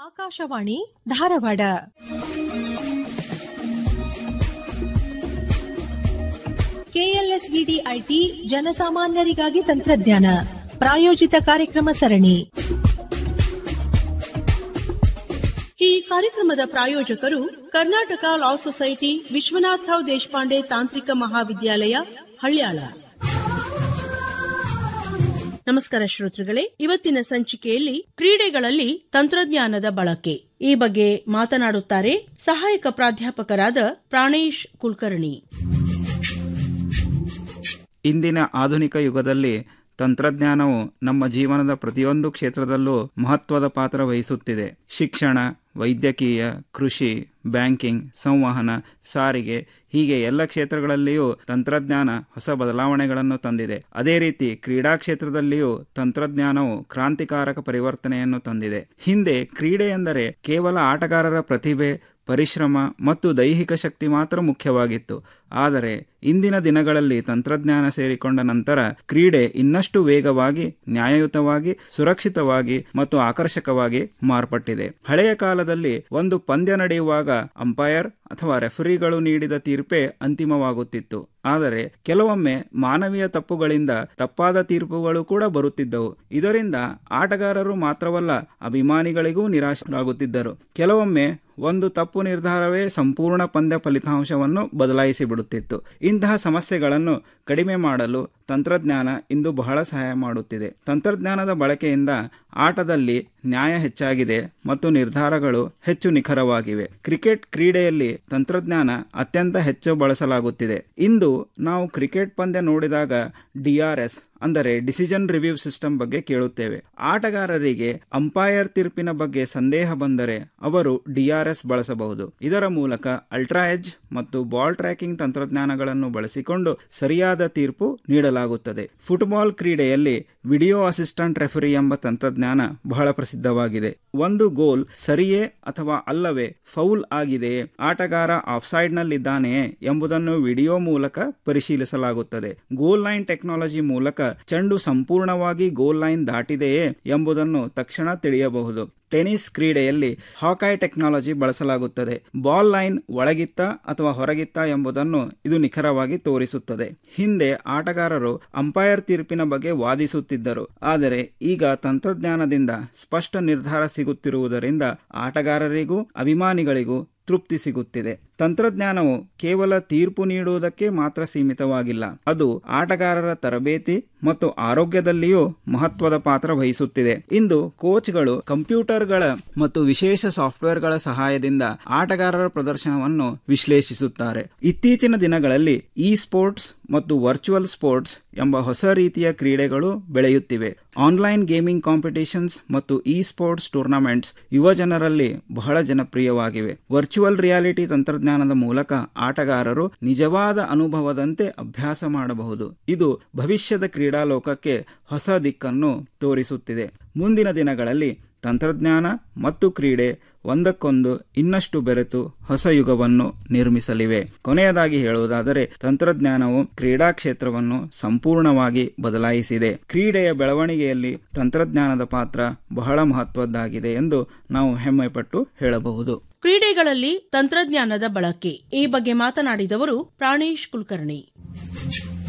Akashvani Dharwad KLSVD IT ಜನಸಾಮಾನ್ಯರಿಗಾಗಿ ತಂತ್ರಜ್ಞಾನ ಪ್ರಾಯೋಜಿತ ಕಾರ್ಯಕ್ರಮ ಸರಣಿ ಈ ಕಾರ್ಯಕ್ರಮದ ಪ್ರಾಯೋಜಕರು ಕರ್ನಾಟಕ ಲಾ ಸೊಸೈಟಿ ವಿಶ್ವನಾಥರಾವ್ ದೇಶಪಾಂಡೆ ತಾಂತ್ರಿಕ ಮಹಾವಿದ್ಯಾಲಯ ಹಳ್ಯಾಳ ನಮಸ್ಕಾರ ಶ್ರೋತೃಗಳೇ ಇವತ್ತಿನ ಸಂಚಿಕೆಯಲ್ಲಿ ಕ್ರೀಡೆಗಳಲ್ಲಿ ತಂತ್ರಜ್ಞಾನದ ಬಳಕೆ ಈ ಬಗ್ಗೆ ಮಾತನಾಡುತ್ತಾರೆ ಸಹಾಯಕ ಪ್ರಾಧ್ಯಾಪಕರಾದ ಪ್ರಾಣೇಶ್ ಕುಲಕರ್ಣಿ ಇಂದಿನ ಆಧುನಿಕ ಯುಗದಲ್ಲಿ ತಂತ್ರಜ್ಞಾನವು ನಮ್ಮ ಜೀವನದ ಪ್ರತಿಯೊಂದು ಕ್ಷೇತ್ರದಲ್ಲೂ ಮಹತ್ವದ ಪಾತ್ರ ವಹಿಸುತ್ತಿದೆ ಶಿಕ್ಷಣ ವೈದ್ಯಕೀಯ ಕೃಷಿ ಬ್ಯಾಂಕಿಂಗ್ ಸಂವಹನ ಸಾರಿಗೆ ಹೀಗೆ ಎಲ್ಲ ಕ್ಷೇತ್ರಗಳಲ್ಲಿಯೂ ತಂತ್ರಜ್ಞಾನ ಹೊಸ ಬದಲಾವಣೆಗಳನ್ನು ತಂದಿದೆ ಅದೇ ರೀತಿ ಕ್ರೀಡಾ ಕ್ಷೇತ್ರದಲ್ಲಿಯೂ ತಂತ್ರಜ್ಞಾನವು ಕ್ರಾಂತಿಕಾರಕ ಪರಿವರ್ತನೆಯನ್ನು ತಂದಿದೆ ಹಿಂದೆ ಕ್ರೀಡೆ ಎಂದರೆ ಕೇವಲ ಆಟಗಾರರ ಪ್ರತಿಭೆ ಪರಿಶ್ರಮ ಮತ್ತು ದೈಹಿಕ ಶಕ್ತಿ ಮಾತ್ರ ಮುಖ್ಯವಾಗಿತ್ತು ಆದರೆ ಇಂದಿನ ದಿನಗಳಲ್ಲಿ ತಂತ್ರಜ್ಞಾನ ಸೇರಿಕೊಂಡ ನಂತರ ಕ್ರೀಡೆ ಇನ್ನಷ್ಟು ವೇಗವಾಗಿ ನ್ಯಾಯಯುತವಾಗಿ ಸುರಕ್ಷಿತವಾಗಿ ಮತ್ತು ಆಕರ್ಷಕವಾಗಿ ಮಾರ್ಪಟ್ಟಿದೆ ಹಳೆಯ ಕಾಲದಲ್ಲಿ ಒಂದು ಪಂದ್ಯ ನಡೆಯುವಾಗ ಅಂಪೈರ್ ಅಥವಾ ರೆಫರಿಗಳು ನೀಡಿದ ತೀರ್ಪೇ ಅಂತಿಮವಾಗುತ್ತಿತ್ತು ಆದರೆ ಕೆಲವೊಮ್ಮೆ ಮಾನವೀಯ ತಪ್ಪುಗಳಿಂದ ತಪ್ಪಾದ ತೀರ್ಪುಗಳು ಕೂಡ ಬರುತ್ತಿದ್ದವು ಇದರಿಂದ ಆಟಗಾರರು ಮಾತ್ರವಲ್ಲ ಅಭಿಮಾನಿಗಳಿಗೂ ನಿರಾಶರಾಗುತ್ತಿದ್ದರು ಕೆಲವೊಮ್ಮೆ ಒಂದು ತಪ್ಪು ನಿರ್ಧಾರವೇ ಸಂಪೂರ್ಣ ಪಂದ್ಯ ಫಲಿತಾಂಶವನ್ನು ಬದಲಾಯಿಸಿ ಬಿಡುತ್ತಿತ್ತು ಇಂತಹ ಸಮಸ್ಯೆಗಳನ್ನು ಕಡಿಮೆ ಮಾಡಲು ತಂತ್ರಜ್ಞಾನ ಇಂದು ಬಹಳ ಸಹಾಯ ಮಾಡುತ್ತಿದೆ ತಂತ್ರಜ್ಞಾನದ ಬಳಕೆಯಿಂದ ಆಟದಲ್ಲಿ ನ್ಯಾಯ ಹೆಚ್ಚಾಗಿದೆ ಮತ್ತು ನಿರ್ಧಾರಗಳು ಹೆಚ್ಚು ನಿಖರವಾಗಿವೆ ಕ್ರಿಕೆಟ್ ಕ್ರೀಡೆಯಲ್ಲಿ ತಂತ್ರಜ್ಞಾನ ಅತ್ಯಂತ ಹೆಚ್ಚು ಬಳಸಲಾಗುತ್ತಿದೆ ಇಂದು ನಾವು ಕ್ರಿಕೆಟ್ ಪಂದ್ಯ ನೋಡಿದಾಗ ಡಿಆರ್ಎಸ್ ಅಂದರೆ ಡಿಸಿಷನ್ ರಿವ್ಯೂ ಸಿಸ್ಟಮ್ ಬಗ್ಗೆ ಕೇಳುತ್ತೇವೆ ಆಟಗಾರರಿಗೆ ಅಂಪೈರ್ ತೀರ್ಪಿನ ಬಗ್ಗೆ ಸಂದೇಹ ಬಂದರೆ ಅವರು ಡಿಆರ್ಎಸ್ ಬಳಸಬಹುದು ಇದರ ಮೂಲಕ ಅಲ್ಟ್ರಾ ಎಜ್ ಮತ್ತು ಬಾಲ್ ಟ್ರ್ಯಾಕಿಂಗ್ ತಂತ್ರಜ್ಞಾನಗಳನ್ನು ಬಳಸಿಕೊಂಡು ಸರಿಯಾದ ತೀರ್ಪು ನೀಡಲಾಗುತ್ತದೆ ಫುಟ್ಬಾಲ್ ಕ್ರೀಡೆಯಲ್ಲಿ ವಿಡಿಯೋ ಅಸಿಸ್ಟೆಂಟ್ ರೆಫರಿ ಎಂಬ ತಂತ್ರಜ್ಞಾನ ಬಹಳ ಪ್ರಸಿದ್ಧವಾಗಿದೆ ಒಂದು ಗೋಲ್ ಸರಿಯೇ ಅಥವಾ ಅಲ್ಲವೇ ಫೌಲ್ ಆಗಿದೆಯೇ ಆಟಗಾರ ಆಫ್ಸೈಡ್ನಲ್ಲಿದ್ದಾನೆಯೇ ಎಂಬುದನ್ನು ವಿಡಿಯೋ ಮೂಲಕ ಪರಿಶೀಲಿಸಲಾಗುತ್ತದೆ ಗೋಲ್ ಲೈನ್ ಟೆಕ್ನಾಲಜಿ ಮೂಲಕ ಚೆಂಡು ಸಂಪೂರ್ಣವಾಗಿ ಗೋಲ್ ಲೈನ್ ದಾಟಿದೆಯೇ ಎಂಬುದನ್ನು ತಕ್ಷಣ ತಿಳಿಯಬಹುದು ಟೆನಿಸ್ ಕ್ರೀಡೆಯಲ್ಲಿ ಹಾಕಾಯ್ ಟೆಕ್ನಾಲಜಿ ಬಳಸಲಾಗುತ್ತದೆ ಬಾಲ್ ಲೈನ್ ಒಳಗಿತ್ತ ಅಥವಾ ಹೊರಗಿತ್ತ ಎಂಬುದನ್ನು ಇದು ನಿಖರವಾಗಿ ತೋರಿಸುತ್ತದೆ ಹಿಂದೆ ಆಟಗಾರರು ಅಂಪೈರ್ ತೀರ್ಪಿನ ಬಗ್ಗೆ ವಾದಿಸುತ್ತಿದ್ದರು ಆದರೆ ಈಗ ತಂತ್ರಜ್ಞಾನದಿಂದ ಸ್ಪಷ್ಟ ನಿರ್ಧಾರ ಸಿಗುತ್ತಿರುವುದರಿಂದ ಆಟಗಾರರಿಗೂ ಅಭಿಮಾನಿಗಳಿಗೂ ತೃಪ್ತಿ ಸಿಗುತ್ತಿದೆ ತಂತ್ರಜ್ಞಾನವು ಕೇವಲ ತೀರ್ಪು ನೀಡುವುದಕ್ಕೆ ಮಾತ್ರ ಸೀಮಿತವಾಗಿಲ್ಲ ಅದು ಆಟಗಾರರ ತರಬೇತಿ ಮತ್ತು ಆರೋಗ್ಯದಲ್ಲಿಯೂ ಮಹತ್ವದ ಪಾತ್ರ ವಹಿಸುತ್ತಿದೆ ಇಂದು ಕೋಚ್ಗಳು ಕಂಪ್ಯೂಟರ್ಗಳ ಮತ್ತು ವಿಶೇಷ ಸಾಫ್ಟ್ವೇರ್ಗಳ ಸಹಾಯದಿಂದ ಆಟಗಾರರ ಪ್ರದರ್ಶನವನ್ನು ವಿಶ್ಲೇಷಿಸುತ್ತಾರೆ ಇತ್ತೀಚಿನ ದಿನಗಳಲ್ಲಿ ಇ ಸ್ಪೋರ್ಟ್ಸ್ ಮತ್ತು ವರ್ಚುವಲ್ ಸ್ಪೋರ್ಟ್ಸ್ ಎಂಬ ಹೊಸ ರೀತಿಯ ಕ್ರೀಡೆಗಳು ಬೆಳೆಯುತ್ತಿವೆ ಆನ್ಲೈನ್ ಗೇಮಿಂಗ್ ಕಾಂಪಿಟೇಷನ್ಸ್ ಮತ್ತು ಇ ಸ್ಪೋರ್ಟ್ಸ್ ಟೂರ್ನಮೆಂಟ್ಸ್ ಯುವ ಜನರಲ್ಲಿ ಬಹಳ ಜನಪ್ರಿಯವಾಗಿವೆ ವರ್ಚುವಲ್ ರಿಯಾಲಿಟಿ ತಂತ್ರಜ್ಞಾನದ ಮೂಲಕ ಆಟಗಾರರು ನಿಜವಾದ ಅನುಭವದಂತೆ ಅಭ್ಯಾಸ ಮಾಡಬಹುದು ಇದು ಭವಿಷ್ಯದ ಕ್ರೀಡಾಲೋಕಕ್ಕೆ ಹೊಸ ದಿಕ್ಕನ್ನು ತೋರಿಸುತ್ತಿದೆ ಮುಂದಿನ ದಿನಗಳಲ್ಲಿ ತಂತ್ರಜ್ಞಾನ ಮತ್ತು ಕ್ರೀಡೆ ಒಂದಕ್ಕೊಂದು ಇನ್ನಷ್ಟು ಬೆರೆತು ಹೊಸ ಯುಗವನ್ನು ನಿರ್ಮಿಸಲಿವೆ ಕೊನೆಯದಾಗಿ ಹೇಳುವುದಾದರೆ ತಂತ್ರಜ್ಞಾನವು ಕ್ರೀಡಾ ಕ್ಷೇತ್ರವನ್ನು ಸಂಪೂರ್ಣವಾಗಿ ಬದಲಾಯಿಸಿದೆ ಕ್ರೀಡೆಯ ಬೆಳವಣಿಗೆಯಲ್ಲಿ ತಂತ್ರಜ್ಞಾನದ ಪಾತ್ರ ಬಹಳ ಮಹತ್ವದ್ದಾಗಿದೆ ಎಂದು ನಾವು ಹೆಮ್ಮೆಪಟ್ಟು ಹೇಳಬಹುದು ಕ್ರೀಡೆಗಳಲ್ಲಿ ತಂತ್ರಜ್ಞಾನದ ಬಳಕೆ ಈ ಬಗ್ಗೆ ಮಾತನಾಡಿದವರು ಪ್ರಾಣೇಶ್ ಕುಲಕರ್ಣಿ